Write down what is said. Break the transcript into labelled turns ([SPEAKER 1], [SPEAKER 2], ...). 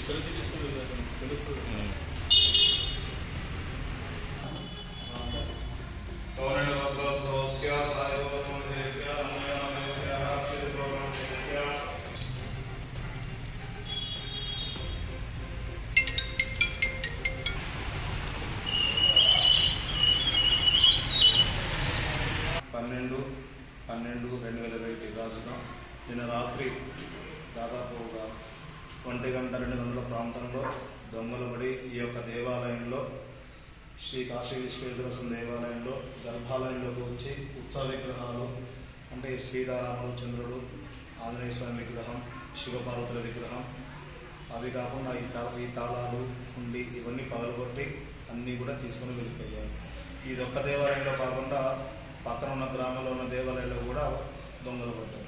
[SPEAKER 1] తెలిసి తీసుకుని వెళ్ళాను. తెలుస్తుంది
[SPEAKER 2] పౌర్ణిమోద్భవస్య సాయోగమోదయస్య అన్వయామయోగ్యః క్షితిప్రోగమోదయస్య
[SPEAKER 3] పన్నెండు పన్నెండు రెండు వేల ఇరవై ఒకటి రాజున నిన్న రాత్రి దాదాపు ఒక ఒంటి గంట రెండు గంటల ప్రాంతంలో దొంగలు పడి ఈ యొక్క దేవాలయంలో శ్రీ కాశీ విశ్వేశ్వర స్వామి దేవాలయంలో గర్భాలయంలోకి వచ్చి ఉత్సవ విగ్రహాలు అంటే సీతారాముడు చంద్రుడు ఆంజనేయ స్వామి విగ్రహం శివపార్వతుల విగ్రహం అవి కాకుండా ఈ తా ఈ తాళాలు ఉండి ఇవన్నీ పగలగొట్టి అన్నీ కూడా తీసుకొని వెళ్ళిపోయారు ఇది ఒక్క దేవాలయంలో కాకుండా పక్కన ఉన్న గ్రామంలో ఉన్న దేవాలయంలో కూడా దొంగలు పడ్డారు